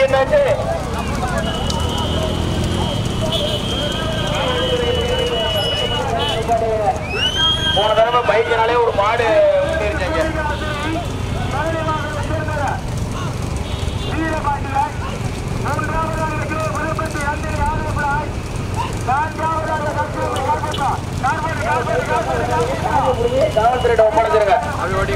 மேட்டு போன தடவை பைக்கினாலே ஒரு மாடு முன்னேறிச்சாங்க காவல்துறையிட்ட ஒப்படைச்சிருங்க அப்படி ஓடி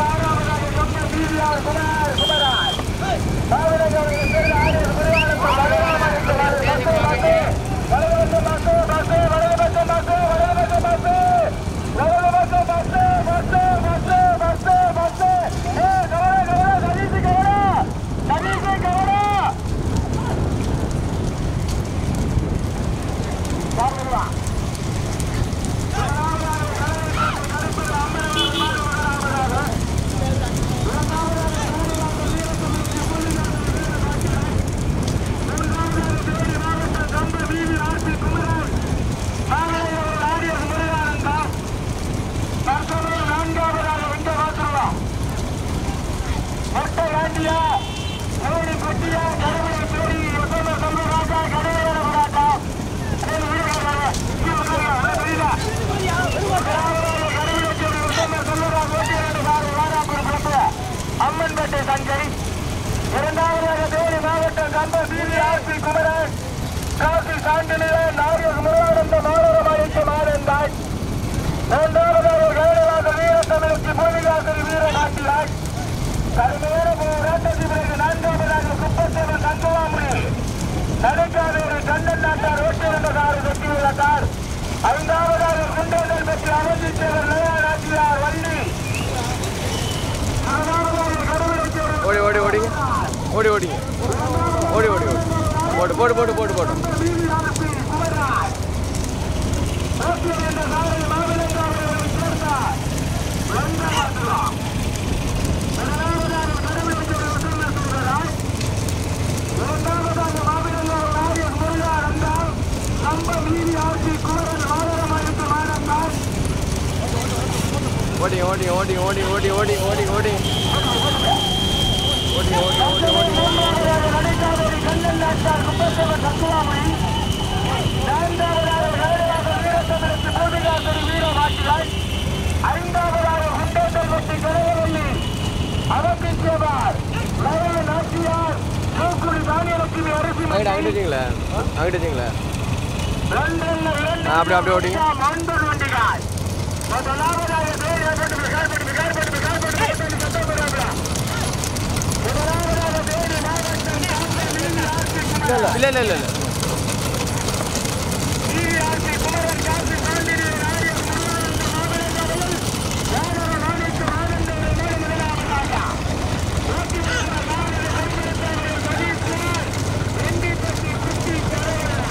அம்மன்பேட்டை சங்கை இரண்டாவதாக தேனி மாவட்டம் கம்பம் பிவி ஆர்பி குமரன் காசி சாண்டிலிய நாரியர் முருகானந்த மாணவமாயிட்டு மாறந்தாய் மூன்றாவதாக கௌரவாக வீரத்தமிழுக்கு பூமிகாசரி வீரநாட்டிலாய் கடுமையான போராட்டத்தின் பிறகு நான்காவதாக குப்பத்தேவன் தங்கவாமுடி நடுக்காதூர் கண்ணன் நாட்டார் ஓட்டிருந்த கார் வெற்றியுள்ள கார் ஐந்தாவதாக குண்டோதல் பெற்று அவதித்தவர் நயா நாட்டியார் வள்ளி ஆறாவதாக கடவுளுக்கு ஓடி ஓடி ஓடிங்க ஓடி ஓடிங்க ஓடி ஓடி ஓடி போட்டு போட்டு போட்டு போட்டு போட்டு ஓடி ஓடி ஓடி ஓடி ஓடி ஓடி ஓடி ஓடி ஓடி ஓடி ஓடி ஓடி ஐந்தாவதாக குண்டோட்டல் பற்றி கரையவல்லி அவசியமார் நவீன நாச்சியார் தூக்குடி தானியலட்சுமி அரிசி அங்கிட்ட அங்கிட்ட வச்சிங்களா அங்கிட்ட வச்சிங்களா ஆ, அப்படி, அப்படி ஓடிங்க. ஒன்பது வண்டிகள் முதலாவதாக பேர் ஏற்பட்டு விகாரப்பட்டு விகாரப்பட்டு விகாரப்பட்டு விகாரப்பட்டு சத்தம் போடுறாங்களா முதலாவதாக தேனி மாவட்டம் காம்பை வீதி ஆர்சி குமரன் இல்லை இல்லை இல்லை இல்லை வீதி ஆர்சி குமரன் காசி சாண்டினி நாரியர் முருகானந்த மாமல்லவர்கள் யானவர் நாளைக்கு ஆனந்தவர் மேல் முதலாவதாக ஓட்டி வந்த நாடு கருமரத்தார்கள் சதீஷ்குமார் எண்டிப்பட்டி குட்டி கரையரா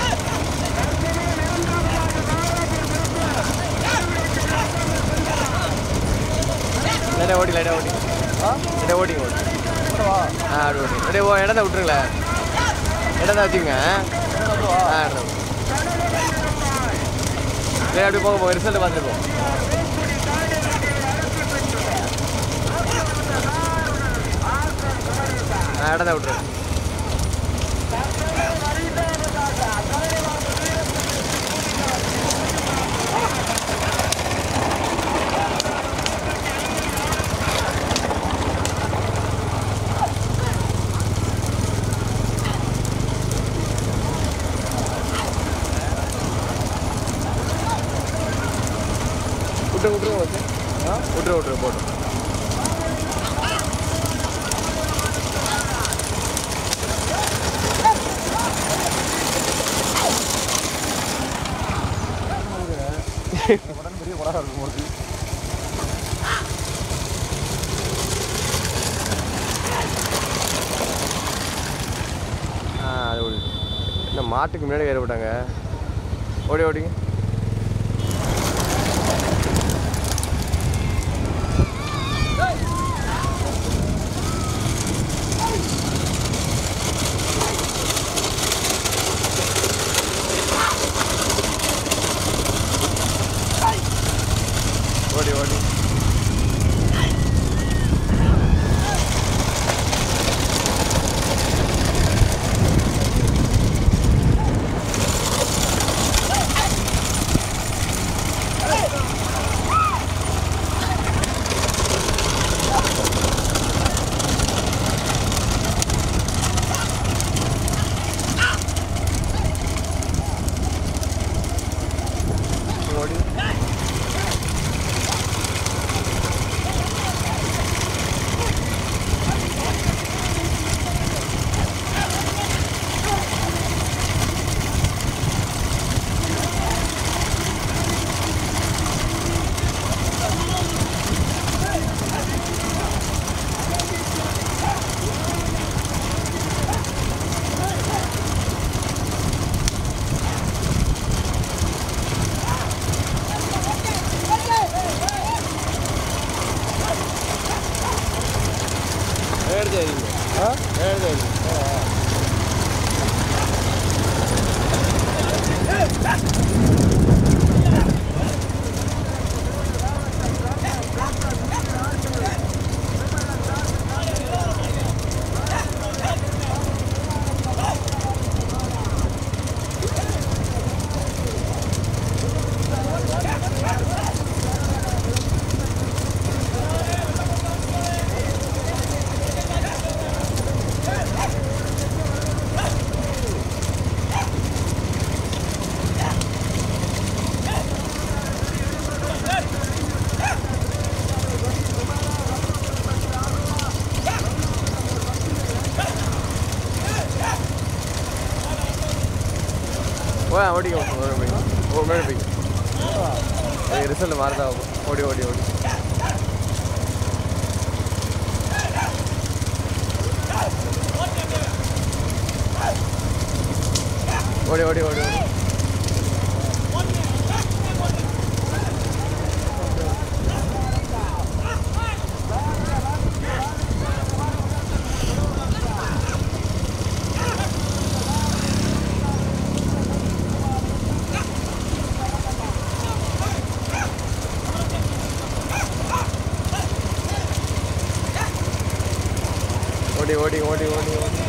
லைட்டாக ஓடி லைட்டாக ஓடி லைட்டாக ஓடிங்க ஓடி ஆ அப்படி ஓடி அப்படியே ஓ இடத்த விட்டுருங்களேன் இடத்த வச்சுக்கோங்க ஆ இடத்த விட்டு. சரி அப்படி போக போக ரிசல்ட் பார்த்துட்டு போ ஆ இடத்த விட்டுரு விட்டு விட்டுரு ஓகே ஆ விட்டுரு விட்டுரு போட்டு ஆ அது ஓடி என்ன மாட்டுக்கு முன்னாடி ஏறப்பட்டாங்க ஓடி ஓடிங்க ஓடி ஓடி எடுத்து வரீங்க ஆ எடுத்து வரீங்க ஓ ஓடிக்கோ ஒரு மணி ஓ மேலே போய் ரிசல்ட் மாறுதா ஓடி ஓடி ஓடி ஓடி ஓடி ஓடி ஓடி ஓடி ஓடி ஓடி ஓடி ஓடி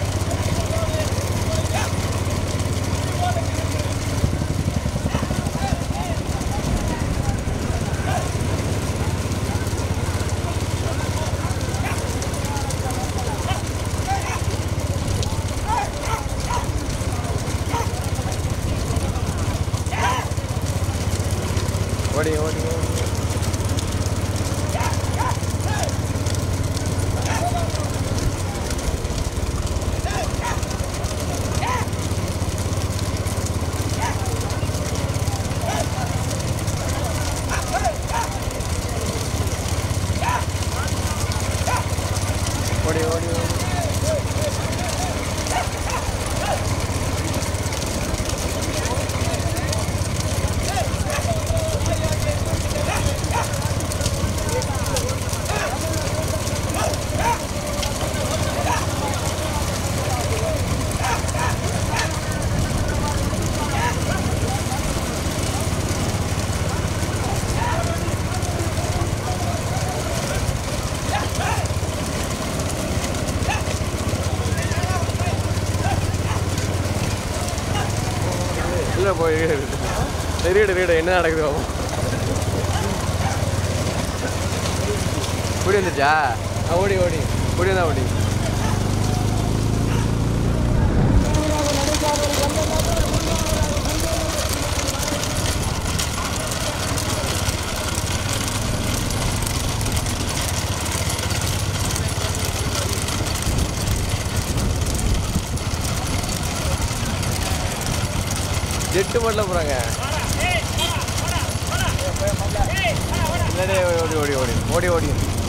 ஓடி ஓடி ஓடி ஓடி ஓடி ஓடி இல்லை போய் ரீடு ரீடு என்ன நடக்குது பாப்போம். ஓடி வந்துச்சா ஆ, ஓடி ஓடி ஓடி வந்தா ஓடி ஜெட்டு பண்ணல போகிறாங்க ஓடி ஓடி ஓடி ஓடி ஓடி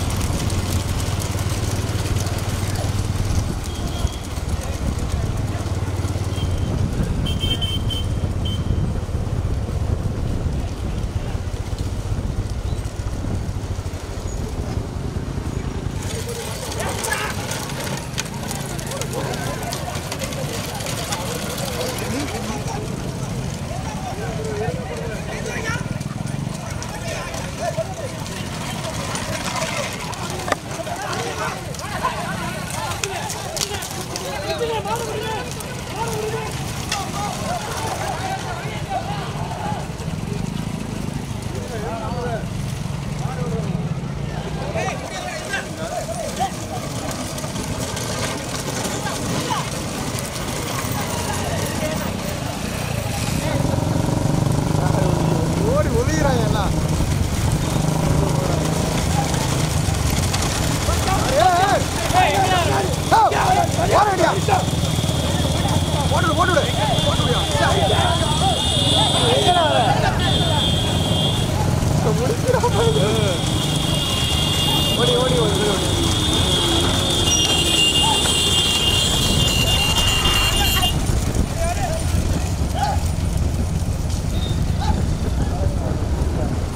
ஓடி ஒளிகிறாங்க எல்லாம் ஓடுடு ஓடுடு ஓடி ஓடி ஓடி ஓடி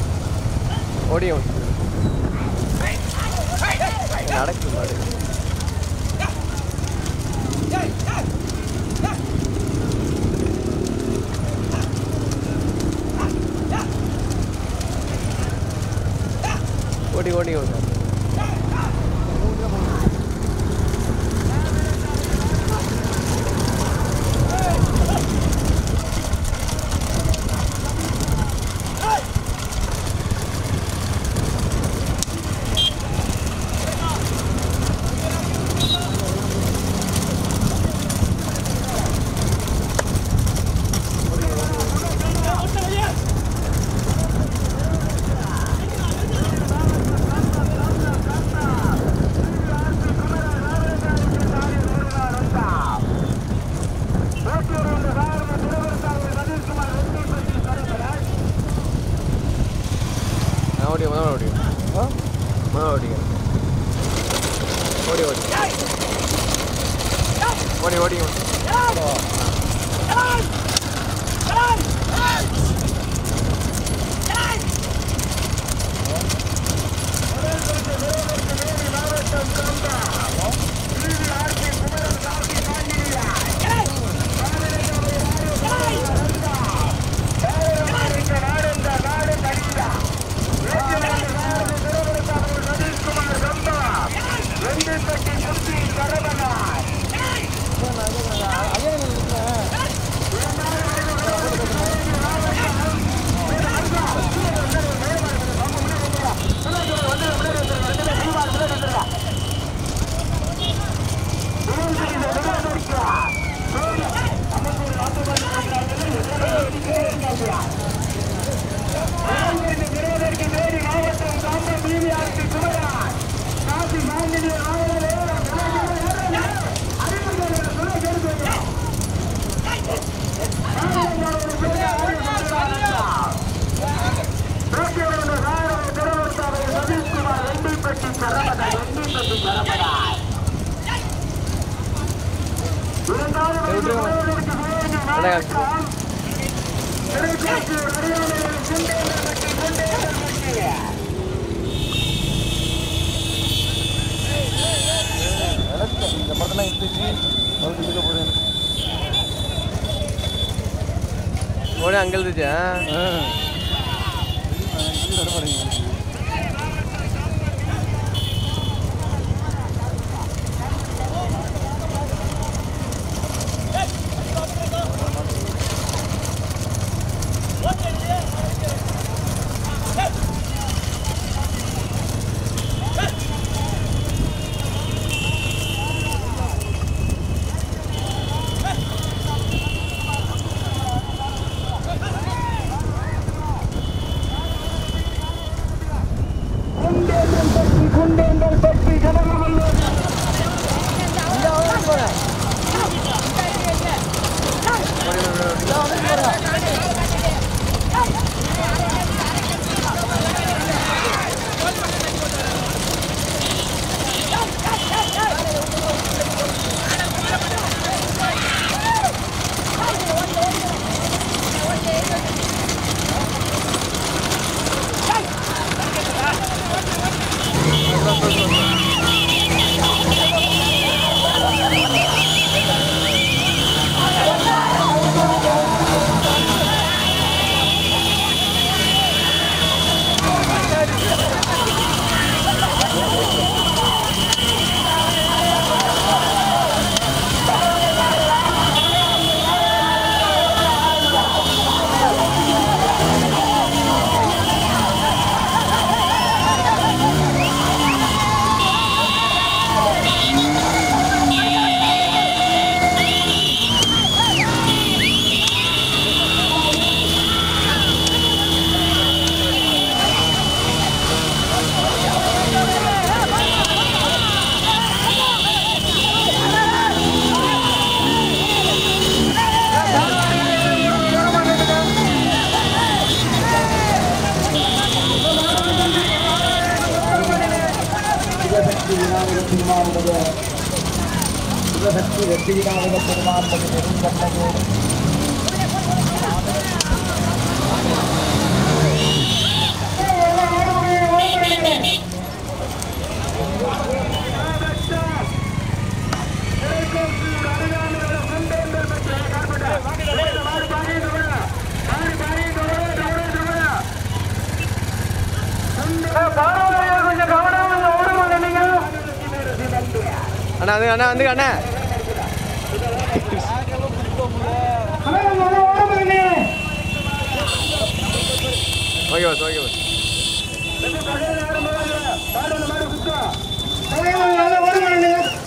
ஓடி ஓடி நடக்குது மாடு ஓடி ஓடி ஓடி ஓடி ஓடி அண்ணா இந்த படத்தெல்லாம் எடுத்துச்சு அவருக்கு இருக்க போகிறேன் ஓடி அங்கே இருந்துச்சா சிவசக்தி விநாயகர் பெருமானுடைய சிவசக்தி வெற்றி விநாயகர் பெருமானுடைய நெருங்கட்டது அண்ணா அது அண்ணா வந்து அண்ணா ஓகே பாஸ் ஓகே பாஸ் ஓடுங்க